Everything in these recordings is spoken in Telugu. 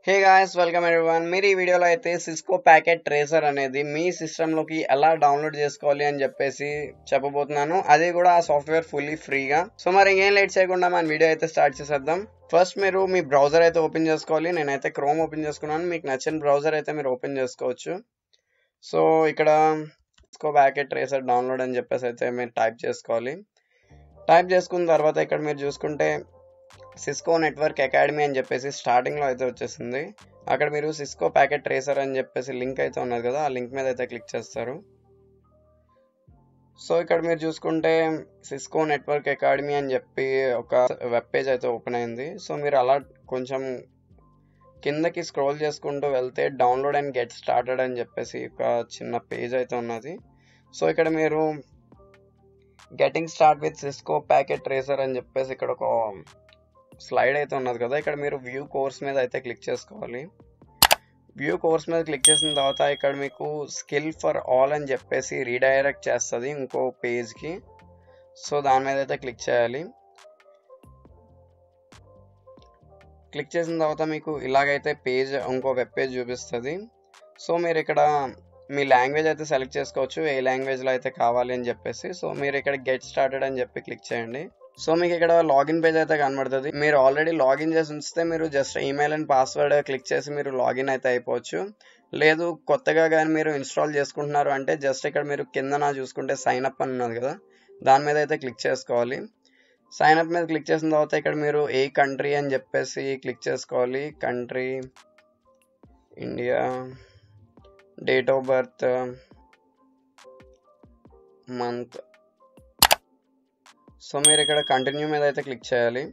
హే గాయస్ వెల్కమ్ ఎవ్రీవన్ మీరు ఈ వీడియోలో అయితే సిస్కో ప్యాకెట్ ట్రేసర్ అనేది మీ సిస్టంలోకి ఎలా డౌన్లోడ్ చేసుకోవాలి అని చెప్పేసి చెప్పబోతున్నాను అది కూడా ఆ సాఫ్ట్వేర్ ఫుల్లీ ఫ్రీగా సో మరి ఇంకేం లేట్ చేయకుండా మన వీడియో అయితే స్టార్ట్ చేసేద్దాం ఫస్ట్ మీరు మీ బ్రౌజర్ అయితే ఓపెన్ చేసుకోవాలి నేనైతే క్రోమ్ ఓపెన్ చేసుకున్నాను మీకు నచ్చిన బ్రౌజర్ అయితే మీరు ఓపెన్ చేసుకోవచ్చు సో ఇక్కడ సిస్కో ప్యాకెట్ ట్రేసర్ డౌన్లోడ్ అని చెప్పేసి అయితే మీరు టైప్ చేసుకోవాలి టైప్ చేసుకున్న తర్వాత ఇక్కడ మీరు చూసుకుంటే సిస్కో నెట్వర్క్ అకాడమీ అని చెప్పేసి స్టార్టింగ్లో అయితే వచ్చేసింది అక్కడ మీరు సిస్కో ప్యాకెట్ ట్రేసర్ అని చెప్పేసి లింక్ అయితే ఉన్నది కదా ఆ లింక్ మీద అయితే క్లిక్ చేస్తారు సో ఇక్కడ మీరు చూసుకుంటే సిస్కో నెట్వర్క్ అకాడమీ అని చెప్పి ఒక వెబ్ పేజ్ అయితే ఓపెన్ అయింది సో మీరు అలా కొంచెం కిందకి స్క్రోల్ చేసుకుంటూ వెళ్తే డౌన్లోడ్ అండ్ గెట్ స్టార్టెడ్ అని చెప్పేసి ఒక చిన్న పేజ్ అయితే ఉన్నది సో ఇక్కడ మీరు getting start with Cisco packet tracer అని చెప్పేసి ఇక్కడ ఒక స్లైడ్ అయితే ఉన్నది కదా ఇక్కడ మీరు వ్యూ కోర్స్ మీద అయితే క్లిక్ చేసుకోవాలి వ్యూ కోర్స్ మీద క్లిక్ చేసిన తర్వాత ఇక్కడ మీకు స్కిల్ ఫర్ ఆల్ అని చెప్పేసి రీడైరెక్ట్ చేస్తుంది ఇంకో పేజ్కి సో దాని మీద అయితే క్లిక్ చేయాలి క్లిక్ చేసిన తర్వాత మీకు ఇలాగైతే పేజ్ ఇంకో వెబ్ పేజ్ చూపిస్తుంది సో మీరు ఇక్కడ మీ లాంగ్వేజ్ అయితే సెలెక్ట్ చేసుకోవచ్చు ఏ లాంగ్వేజ్లో అయితే కావాలి అని చెప్పేసి సో మీరు ఇక్కడ గెట్ స్టార్టెడ్ అని చెప్పి క్లిక్ చేయండి సో మీకు ఇక్కడ లాగిన్ పేజ్ అయితే కనబడుతుంది మీరు ఆల్రెడీ లాగిన్ చేసి ఉంచితే మీరు just email and password click చేసి మీరు లాగిన్ అయితే అయిపోవచ్చు లేదు కొత్తగా కానీ మీరు ఇన్స్టాల్ చేసుకుంటున్నారు అంటే జస్ట్ ఇక్కడ మీరు కింద చూసుకుంటే సైన్ అప్ అని ఉన్నది కదా దాని మీద అయితే క్లిక్ చేసుకోవాలి సైన్ అప్ మీద క్లిక్ చేసిన తర్వాత ఇక్కడ మీరు ఏ కంట్రీ అని చెప్పేసి క్లిక్ చేసుకోవాలి country India date of birth month so మీరు ఇక్కడ కంటిన్యూ మీద అయితే క్లిక్ చేయాలి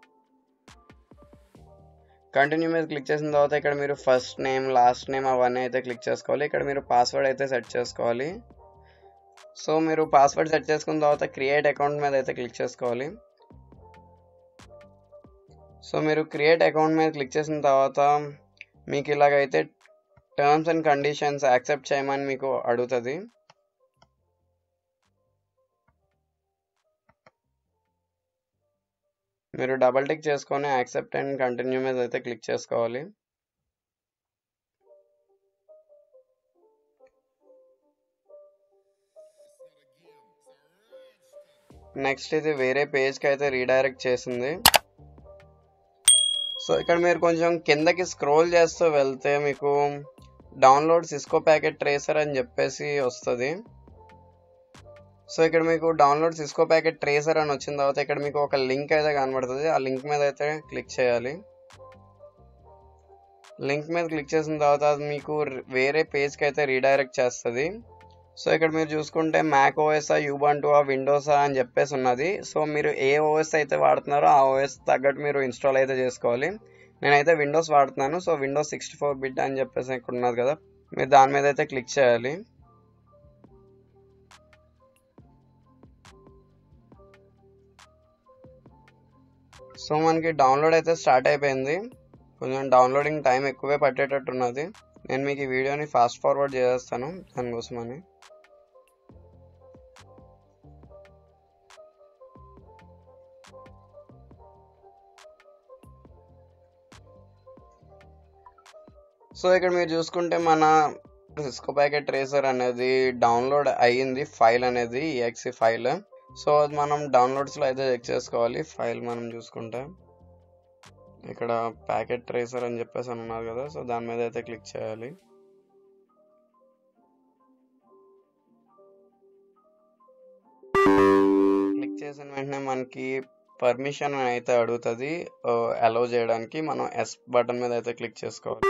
కంటిన్యూ మీద క్లిక్ చేసిన తర్వాత ఇక్కడ మీరు ఫస్ట్ నేమ్ లాస్ట్ నేమ్ అవన్నీ అయితే క్లిక్ చేసుకోవాలి ఇక్కడ మీరు పాస్వర్డ్ అయితే సెట్ చేసుకోవాలి సో మీరు పాస్వర్డ్ సెట్ చేసుకున్న తర్వాత క్రియేట్ అకౌంట్ మీద అయితే క్లిక్ చేసుకోవాలి సో మీరు క్రియేట్ అకౌంట్ మీద క్లిక్ చేసిన తర్వాత మీకు ఇలాగైతే టర్మ్స్ అండ్ కండిషన్స్ యాక్సెప్ట్ చేయమని మీకు అడుగుతుంది మీరు డబల్ టిక్ చేసుకొని యాక్సెప్ట్ అండ్ కంటిన్యూ మీద అయితే క్లిక్ చేసుకోవాలి నెక్స్ట్ ఇది వేరే పేజ్కి అయితే రీడైరెక్ట్ చేసింది సో ఇక్కడ మీరు కొంచెం కిందకి స్క్రోల్ చేస్తూ వెళ్తే మీకు డౌన్లోడ్ సిస్కో ప్యాకెట్ ట్రేసర్ అని చెప్పేసి వస్తుంది సో ఇక్కడ మీకు డౌన్లోడ్ సిస్కో ప్యాకెట్ ట్రేసర్ అని వచ్చిన తర్వాత ఇక్కడ మీకు ఒక లింక్ అయితే కనబడుతుంది ఆ లింక్ మీద అయితే క్లిక్ చేయాలి లింక్ మీద క్లిక్ చేసిన తర్వాత అది మీకు వేరే పేజ్కి అయితే రీడైరెక్ట్ చేస్తుంది సో ఇక్కడ మీరు చూసుకుంటే మ్యాక్ ఓఎస్ఆ యూబంటూ ఆ విండోసా అని చెప్పేసి ఉన్నది సో మీరు ఏ ఓఎస్ అయితే వాడుతున్నారో ఆ ఓఎస్ తగ్గట్టు మీరు ఇన్స్టాల్ అయితే చేసుకోవాలి నేనైతే విండోస్ వాడుతున్నాను so Windows sixty four bit అని చెప్పేసి ఇక్కడ ఉన్నది కదా మీరు దాని మీద అయితే క్లిక్ చేయాలి సో మనకి డౌన్లోడ్ అయితే స్టార్ట్ అయిపోయింది కొంచెం డౌన్లోడింగ్ టైం ఎక్కువే పట్టేటట్టు ఉన్నది నేను మీకు ఈ వీడియోని ఫాస్ట్ ఫార్వర్డ్ చేసేస్తాను దానికోసమని సో ఇక్కడ మీరు చూసుకుంటే మన సిస్కో ప్యాకెట్ ట్రేసర్ అనేది డౌన్లోడ్ అయ్యింది ఫైల్ అనేది ఈఎక్సి ఫైల్ సో అది మనం డౌన్లోడ్స్లో అయితే చెక్ చేసుకోవాలి ఫైల్ మనం చూసుకుంటే ఇక్కడ ప్యాకెట్ ట్రేసర్ అని చెప్పేసి అని ఉన్నారు కదా సో దాని మీద అయితే క్లిక్ చేయాలి క్లిక్ చేసిన వెంటనే మనకి పర్మిషన్ అయితే అడుగుతుంది అలౌ చేయడానికి మనం ఎస్ బటన్ మీద అయితే క్లిక్ చేసుకోవాలి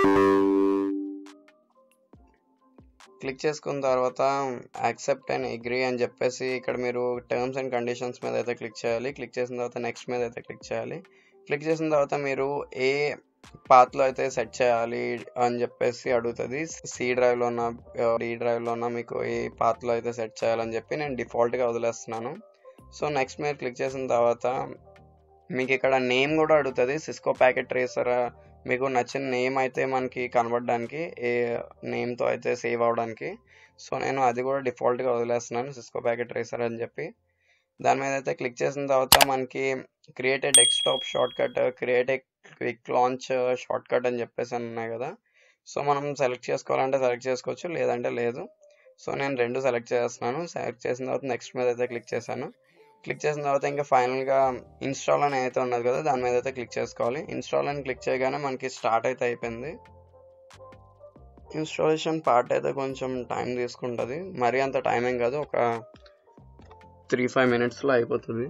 క్లిక్ చేసుకున్న తర్వాత యాక్సెప్ట్ అండ్ అగ్రీ అని చెప్పేసి ఇక్కడ మీరు టర్మ్స్ అండ్ కండిషన్స్ మీద అయితే క్లిక్ చేయాలి క్లిక్ చేసిన తర్వాత నెక్స్ట్ మీద అయితే క్లిక్ చేయాలి క్లిక్ చేసిన తర్వాత మీరు ఏ పాత్లో అయితే సెట్ చేయాలి అని చెప్పేసి అడుగుతుంది సి డ్రైవ్లో ఉన్న డి డ్రైవ్లో ఉన్న మీకు ఏ పాత్లో అయితే సెట్ చేయాలని చెప్పి నేను డిఫాల్ట్గా వదిలేస్తున్నాను సో నెక్స్ట్ మీరు క్లిక్ చేసిన తర్వాత మీకు ఇక్కడ నేమ్ కూడా అడుగుతుంది సిస్కో ప్యాకెట్ ట్రేసర్ మీకు నచ్చిన నేమ్ అయితే మనకి కనబడడానికి ఏ నేమ్తో అయితే సేవ్ అవడానికి సో నేను అది కూడా డిఫాల్ట్గా వదిలేస్తున్నాను సిస్కో ప్యాకెట్ ట్రేసర్ అని చెప్పి దాని మీద అయితే క్లిక్ చేసిన తర్వాత మనకి create a desktop shortcut create a quick launch shortcut అని చెప్పేసి అని ఉన్నాయి కదా సో మనం సెలెక్ట్ చేసుకోవాలంటే సెలెక్ట్ చేసుకోవచ్చు లేదంటే లేదు సో నేను రెండు సెలెక్ట్ చేస్తున్నాను సెలెక్ట్ చేసిన తర్వాత నెక్స్ట్ మీద అయితే క్లిక్ చేశాను క్లిక్ చేసిన తర్వాత ఇంకా ఫైనల్గా ఇన్స్టాల్ అని అయితే ఉన్నది కదా దాని మీద అయితే క్లిక్ చేసుకోవాలి ఇన్స్టాల్ అని క్లిక్ చేయగానే మనకి స్టార్ట్ అయితే అయిపోయింది ఇన్స్టాలేషన్ పార్ట్ అయితే కొంచెం టైం తీసుకుంటుంది మరీ అంత టైం ఏం కాదు ఒక త్రీ ఫైవ్ మినిట్స్లో అయిపోతుంది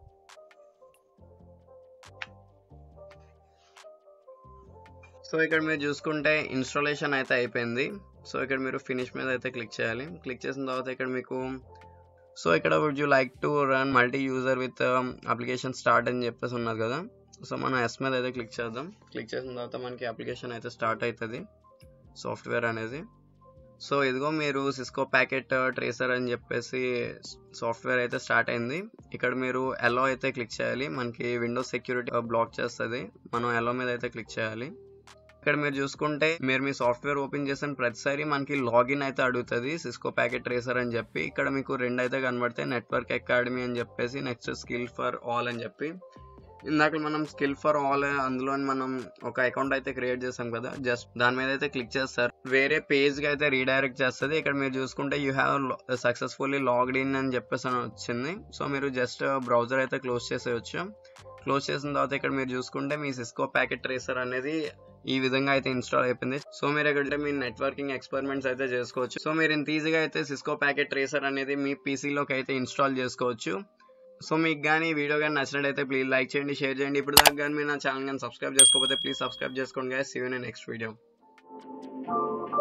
సో ఇక్కడ మీరు చూసుకుంటే ఇన్స్టాలేషన్ అయితే అయిపోయింది సో ఇక్కడ మీరు ఫినిష్ మీద అయితే క్లిక్ చేయాలి క్లిక్ చేసిన తర్వాత ఇక్కడ మీకు సో ఇక్కడ would you like to run multi user with application start అని చెప్పేసి ఉన్నది కదా సో మనం ఎస్ మీద అయితే క్లిక్ చేద్దాం క్లిక్ చేసిన తర్వాత మనకి అప్లికేషన్ అయితే స్టార్ట్ అవుతుంది సాఫ్ట్వేర్ అనేది సో ఇదిగో మీరు సిస్కో ప్యాకెట్ ట్రేసర్ అని చెప్పేసి సాఫ్ట్వేర్ అయితే స్టార్ట్ అయింది ఇక్కడ మీరు ఎలో అయితే క్లిక్ చేయాలి మనకి విండోస్ సెక్యూరిటీ బ్లాక్ చేస్తుంది మనం ఎలో మీద అయితే క్లిక్ చేయాలి ఇక్కడ మీరు చూసుకుంటే మీరు మీ సాఫ్ట్వేర్ ఓపెన్ చేసిన ప్రతిసారి మనకి లాగిన్ అయితే అడుగుతుంది సిస్కో ప్యాకెట్ ట్రేసర్ అని చెప్పి ఇక్కడ మీకు రెండు అయితే కనబడతాయి నెట్వర్క్ అకాడమీ అని చెప్పేసి నెక్స్ట్ స్కిల్ ఫర్ ఆల్ అని చెప్పి ఇందాక మనం స్కిల్ ఫర్ ఆల్ అందులో మనం ఒక అకౌంట్ అయితే క్రియేట్ చేసాం కదా జస్ట్ దాని మీద అయితే క్లిక్ చేస్తారు వేరే పేజ్ కి అయితే రీడైరెక్ట్ చేస్తుంది ఇక్కడ మీరు చూసుకుంటే you have successfully logged in అని చెప్పేసి అని వచ్చింది సో మీరు జస్ట్ బ్రౌజర్ అయితే క్లోజ్ చేసేయచ్చు క్లోజ్ చేసిన తర్వాత ఇక్కడ మీరు చూసుకుంటే మీ సిస్కో ప్యాకెట్ ట్రేసర్ అనేది ఈ విధంగా అయితే ఇన్స్టాల్ అయిపోయింది సో మీరు ఇక్కడ మీ నెట్వర్కింగ్ ఎక్స్పెరిమెంట్స్ అయితే చేసుకోవచ్చు సో మీరు ఇంత ఈజీగా అయితే సిస్కో ప్యాకెట్ ట్రేసర్ అనేది మీ పీసీలోకి అయితే ఇన్స్టాల్ చేసుకోవచ్చు సో మీకు కానీ వీడియో కానీ నచ్చినట్టయితే ప్లీజ్ లైక్ చేయండి షేర్ చేయండి ఇప్పుడు దాకా కానీ మీరు నా ఛానల్ కానీ సబ్స్క్రైబ్ చేసుకోకపోతే ప్లీజ్ సబ్స్క్రైబ్ చేసుకోండి guys see you next video